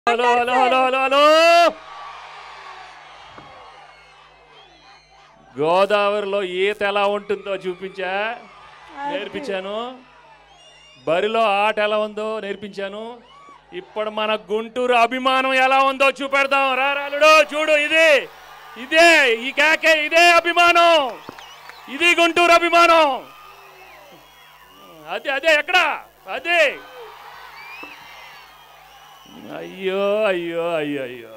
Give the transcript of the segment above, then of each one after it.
Hello hello hello hello hello గోదావరిలో ఈత ఎలా ఉంటుందో చూపించా నేర్పించాను బరిలో ఆట ఎలా ఉందో నేర్పించాను ఇప్పుడు మన గుంటూరు అభిమానం ఎలా ఉందో చూపెడదాం రా రాలుడు చూడు ఇది ఇదే ఈ కేకే ఇదే అభిమానం ఇది గుంటూరు అభిమానం అదే అదే ఎక్కడ అదే అయ్యో అయ్యో అయ్యో అయ్యో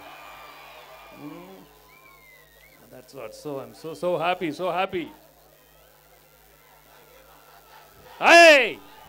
that's what so I'm so so happy so happy hi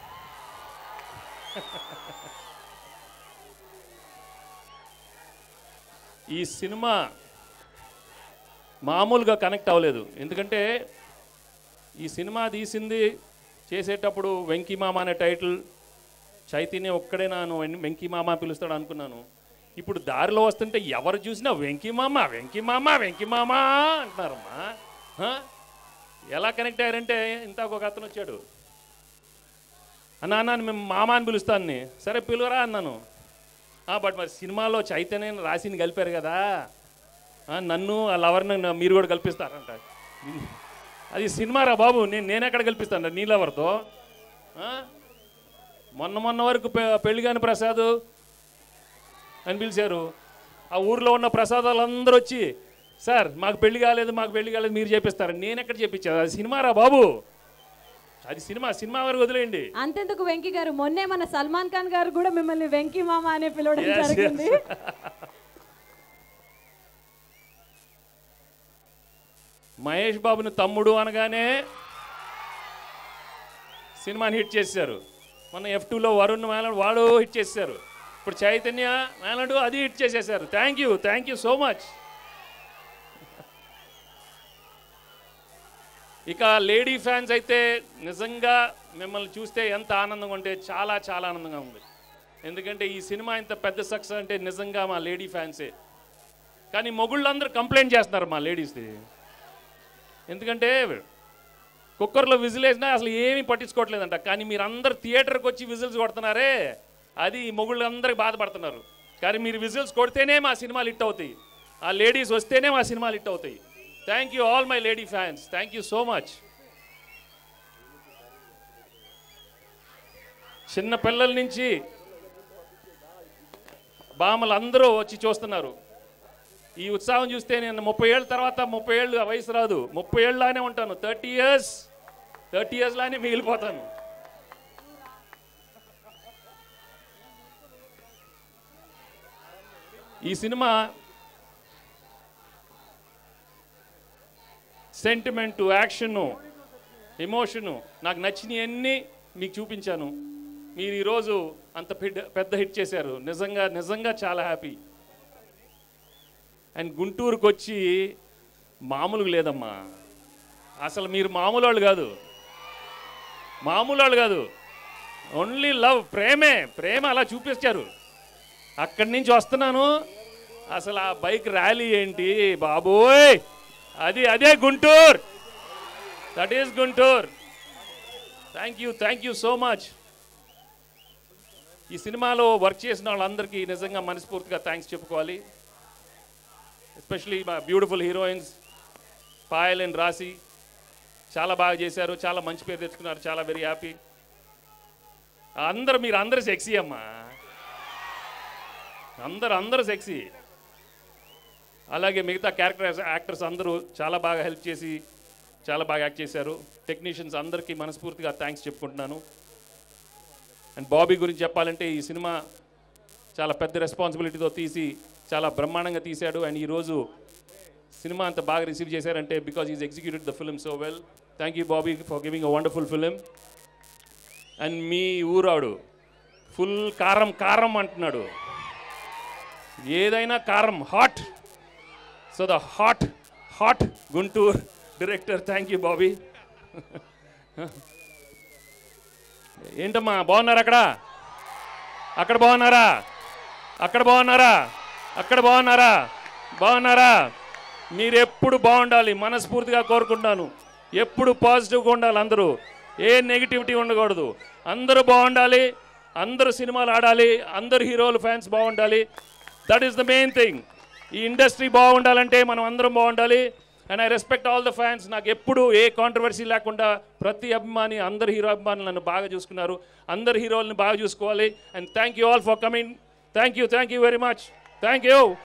ఈ సినిమా మామూలుగా కనెక్ట్ అవ్వలేదు ఎందుకంటే ఈ సినిమా తీసింది చేసేటప్పుడు వెంకీ మామ అనే టైటిల్ చైతన్య ఒక్కడే నాను వెంకీ మామ పిలుస్తాడు అనుకున్నాను ఇప్పుడు దారిలో వస్తుంటే ఎవరు చూసినా వెంకీ మామ వెంకీ మామ వెంకీ మామ అంటున్నారమ్మా హ? ఎలా కనెక్ట్ అయ్యారంటే ఇంత ఒక అతను వచ్చాడు అన్నా అన్న మేము మామ అని పిలుస్తాను సరే పిలువరా అన్నాను "ఆ, బట్ మరి సినిమాలో చైతన్య రాసిని కలిపారు కదా ఆ, నన్ను ఆ లవర్ని నా- మీరు కూడా కల్పిస్తారంట అది సినిమారా బాబు నేను నేను ఎక్కడ కల్పిస్తాను నీ లవర్తో ఆ? మొన్న మొన్న వరకు పె- పెళ్లి కాని ప్రసాద్ అని పిలిచారు ఆ ఊర్లో ఉన్న ప్రసాదాలు అందరూ వచ్చి సార్ మాకు పెళ్లి కాలేదు మాకు పెళ్లి కాలేదు మీరు చేపిస్తారు నేను ఎక్కడ చేపించాను అది సినిమారా బాబు అది సినిమా సినిమా వరకు వదిలేయండి అంతెందుకు వెంకీ గారు మొన్నే మన సల్మాన్ ఖాన్ గారు కూడా మిమ్మల్ని వెంకీ మామ అనే పిలవడం Yes, జరిగింది yes. మహేష్ బాబుని తమ్ముడు అనగానే సినిమాని హిట్ చేశారు మొన్న ఎఫ్ టూలో వరుణ్ మేనడు వాడు హిట్ చేశారు ఇప్పుడు చైతన్య మేనడు అది హిట్ చేసేసారు thank you thank you so much ఇక లేడీ ఫ్యాన్స్ అయితే నిజంగా మిమ్మల్ని చూస్తే ఎంత ఆనందంగా ఉంటే చాలా చాలా ఆనందంగా ఉంది ఎందుకంటే ఈ సినిమా ఇంత పెద్ద సక్సెస్ అంటే నిజంగా మా లేడీ ఫ్యాన్సే కానీ మొగుళ్ళందరూ కంప్లైంట్ చేస్తున్నారు మా లేడీస్ది ఎందుకంటే కుక్కర్లో విజిల్ వేసినా అసలు ఏమీ పట్టించుకోవట్లేదంట కానీ మీరు అందరు థియేటర్కి వచ్చి విజిల్స్ కొడుతున్నారే అది ఈ మొగుళ్ళు అందరికి బాధపడుతున్నారు కానీ మీరు విజిల్స్ కొడితేనే మా సినిమాలు హిట్ అవుతాయి ఆ లేడీస్ వస్తేనే మా సినిమాలు హిట్ అవుతాయి thank you all my lady fans thank you so much చిన్న పిల్లల నుంచి బామ్మలు అందరూ వచ్చి చూస్తున్నారు ఈ ఉత్సాహం చూస్తే నేను ముప్పై ఏళ్ళ తర్వాత ముప్పై ఏళ్ళు వయసు రాదు ముప్పై ఏళ్ళలానే ఉంటాను థర్టీ ఇయర్స్ థర్టీ ఇయర్స్లానే మిగిలిపోతాను ఈ సినిమా సెంటిమెంటు యాక్షను ఎమోషను నాకు నచ్చినవన్నీ మీకు చూపించాను మీరు ఈరోజు అంత పెద్ద పెద్ద హిట్ చేశారు నిజంగా నిజంగా చాలా హ్యాపీ అండ్ గుంటూరుకు వచ్చి మామూలుగా లేదమ్మా అసలు మీరు మామూలు వాళ్ళు కాదు మామూలు వాళ్ళు కాదు ఓన్లీ లవ్ ప్రేమే ప్రేమ అలా చూపించారు అక్కడి నుంచి వస్తున్నాను అసలు ఆ బైక్ ర్యాలీ ఏంటి బాబోయ్ అది అదే Guntur that is Guntur thank you thank you so much ఈ సినిమాలో వర్క్ చేసిన వాళ్ళందరికీ నిజంగా మనస్ఫూర్తిగా థ్యాంక్స్ చెప్పుకోవాలి ఎస్పెషలీ మా బ్యూటిఫుల్ హీరోయిన్స్ పాయల్ అండ్ రాసి చాలా బాగా చేశారు చాలా మంచి పేరు తెచ్చుకున్నారు చాలా వెరీ హ్యాపీ అందరు మీరు అందరు సెక్సీ అమ్మా అందరు అందరు సెక్సీ అలాగే మిగతా క్యారెక్టర్ యాక్టర్స్ అందరూ చాలా బాగా హెల్ప్ చేసి చాలా బాగా యాక్ట్ చేశారు టెక్నీషియన్స్ అందరికీ మనస్ఫూర్తిగా థ్యాంక్స్ చెప్పుకుంటున్నాను అండ్ బాబీ గురించి చెప్పాలంటే ఈ సినిమా చాలా పెద్ద రెస్పాన్సిబిలిటీతో తీసి చాలా బ్రహ్మాండంగా తీశాడు అండ్ ఈరోజు సినిమా అంత బాగా రిసీవ్ చేశారంటే because is executed the film so well thank you Bobby for giving a wonderful film and మీ ఊరాడు ఫుల్ కారం కారం అంటున్నాడు ఏదైనా కారం hot so the hot hot Guntur director thank you Bobby ఏంటమ్మా బాగున్నారు అక్కడ అక్కడ బాగున్నారా అక్కడ బాగున్నారా అక్కడ బాగున్నారా బాగున్నారా మీరు ఎప్పుడు బాగుండాలి మనస్ఫూర్తిగా కోరుకుంటాను ఎప్పుడు పాజిటివ్గా ఉండాలి అందరూ ఏ నెగిటివిటీ ఉండకూడదు అందరూ బాగుండాలి అందరు సినిమాలు ఆడాలి అందరు హీరోలు ఫ్యాన్స్ బాగుండాలి that is the main thing ఈ ఇండస్ట్రీ బాగుండాలంటే మనం అందరం బాగుండాలి and I respect all the fans నాకు ఎప్పుడు ఏ కాంట్రవర్సీ లేకుండా ప్రతి అభిమాని అందరు హీరో అభిమానులు నన్ను బాగా చూసుకున్నారు అందరు హీరోలను బాగా చూసుకోవాలి and thank you all for coming thank you thank you very much thank you